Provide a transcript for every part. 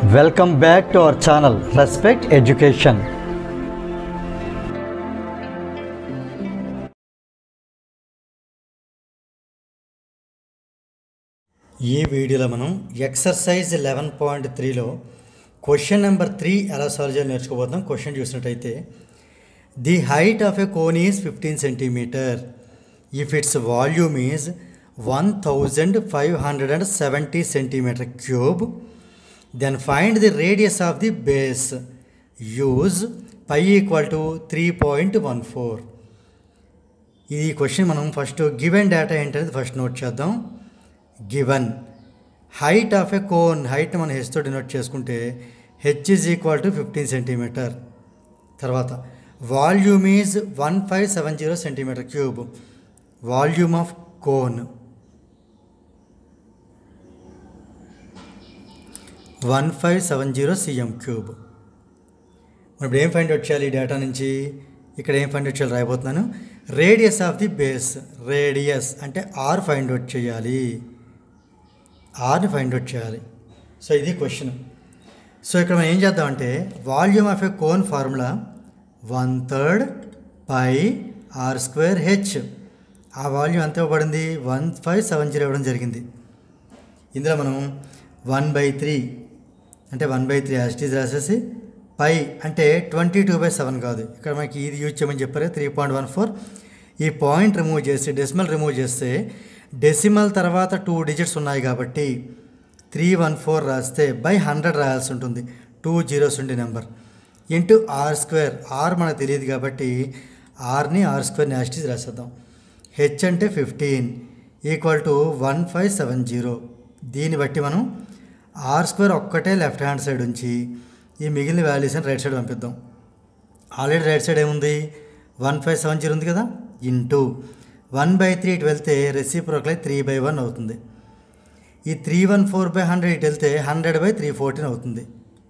Welcome back to our channel Respect Education. ఈ వీడియోలో మనం ఎక్సర్సైజ్ లెవెన్ పాయింట్ త్రీలో క్వశ్చన్ నెంబర్ త్రీ ఎలా సాల్వ్ చేయాలో నేర్చుకోబోతున్నాం క్వశ్చన్ చూసినట్టయితే the height of a cone is fifteen centimetre if its volume is one thousand five hundred and seventy centimetre cube then find the radius of the base use pi equal to three point one four ఈ question మనం first given data ఏంటనేది first note చేద్దాం given height of a cone height మనం హెచ్తో denote చేసుకుంటే H is equal to fifteen centimetre తర్వాత volume is one five seven zero centimetre cube volume of cone one five seven zero cm cube మరి ఇప్పుడు ఏం find out చేయాలి ఈ data నుంచి ఇక్కడ ఏం ఫైండ్ అవుట్ చేయాలి రాయబోతున్నాను radius of the base radius అంటే ఆర్ ఫైండ్ అవుట్ చేయాలి ఆర్ని ఫైండ్ అవుట్ చేయాలి సో ఇది క్వశ్చన్ సో ఇక్కడ మనం ఏం చేద్దామంటే volume of a cone formula one third pi R square H ఆ వాల్యూమ్ ఎంత ఇవ్వబడింది వన్ ఫైవ్ సెవెన్ జీరో ఇవ్వడం జరిగింది ఇందులో మనం వన్ బై త్రీ అంటే వన్ బై త్రీ యాస్టీజ్ రాసేసి పై అంటే ట్వంటీ టూ బై సెవెన్ కాదు ఇక్కడ మనకి ఇది యూజ్ చేయమని చెప్పారు త్రీ పాయింట్ వన్ ఫోర్ ఈ పాయింట్ రిమూవ్ చేసి డెసిమల్ రిమూవ్ చేస్తే డెసిమల్ తర్వాత టూ డిజిట్స్ ఉన్నాయి కాబట్టి త్రీ వన్ ఫోర్ రాస్తే బై హండ్రెడ్ రాయాల్సి ఉంటుంది టూ జీరోస్ ఉండే number into R square R మనకు తెలియదు కాబట్టి ఆర్ని ఆర్ స్క్వేర్ యాస్టీజ్ రాసేద్దాం హెచ్ అంటే fifteen equal to one five seven zero దీన్ని బట్టి మనం ఆర్ స్క్వేర్ ఒక్కటే లెఫ్ట్ హ్యాండ్ సైడ్ ఉంచి ఈ మిగిలిన వాల్యూస్ని రైట్ సైడ్ పంపిద్దాం ఆల్రెడీ రైట్ సైడ్ ఏముంది వన్ ఫైవ్ సెవెన్ జీరో ఉంది కదా ఇంటూ వన్ బై త్రీ ఇటు వెళ్తే రెసిప్రోకల్ త్రీ బై వన్ అవుతుంది ఈ three one four by hundred ఇటు వెళ్తే హండ్రెడ్ బై త్రీ ఫోర్టీన్ అవుతుంది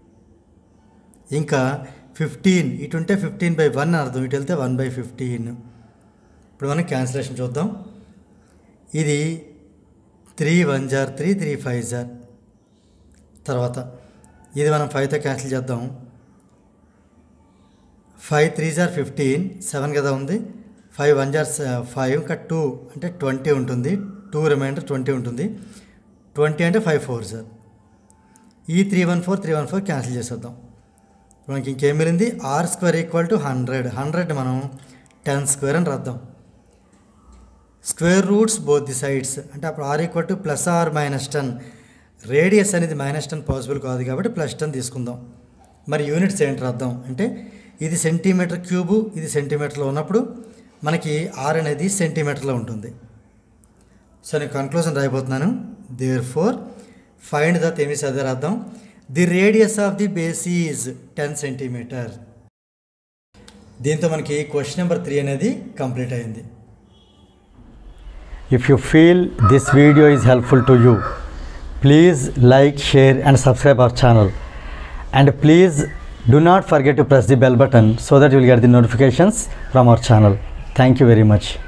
ఇంకా ఫిఫ్టీన్ ఇటు ఉంటే ఫిఫ్టీన్ బై వన్ అర్థం ఇటు వెళ్తే వన్ బై ఫిఫ్టీన్ ఇప్పుడు మనం క్యాన్సిలేషన్ చూద్దాం ఇది త్రీ వన్ జార్ త్రీ త్రీ ఫైవ్ జార్ తర్వాత ఇది మనం ఫైవ్తో క్యాన్సిల్ చేద్దాం ఫైవ్ త్రీ జార్ ఫిఫ్టీన్ సెవెన్ కదా ఉంది ఫైవ్ వన్ జార్ ఫైవ్ ఇంకా టూ అంటే ట్వంటీ ఉంటుంది టూ రిమైండర్ ట్వంటీ ఉంటుంది ట్వంటీ అంటే ఫైవ్ ఫోర్ సార్ ఈ three one four three one four cancel చేసేద్దాం మనకి ఇంకేం మిగిలింది R square equal to hundred hundred మనం టెన్ స్క్వేర్ అని రాద్దాం square roots both the sides అంటే అప్పుడు R equal to plus R minus ten radius అనేది మైనస్ టెన్ పాసిబుల్ కాదు కాబట్టి ప్లస్ టెన్ తీసుకుందాం మరి యూనిట్స్ ఏంటి రాద్దాం అంటే ఇది సెంటీమీటర్ క్యూబు ఇది సెంటీమీటర్లో ఉన్నప్పుడు మనకి ఆర్ అనేది సెంటీమీటర్లో ఉంటుంది సో నేను కన్క్లూజన్ రాయిపోతున్నాను దేర్ ఫోర్ ఫైండ్ ద తెమిస్ అదే రాద్దాం the radius of the base is ten centimetre దీంతో మనకి క్వశ్చన్ నెంబర్ త్రీ అనేది కంప్లీట్ అయింది If you feel this video is helpful to you, please like, share and subscribe our channel. And please do not forget to press the bell button so that you will get the notifications from our channel. Thank you very much.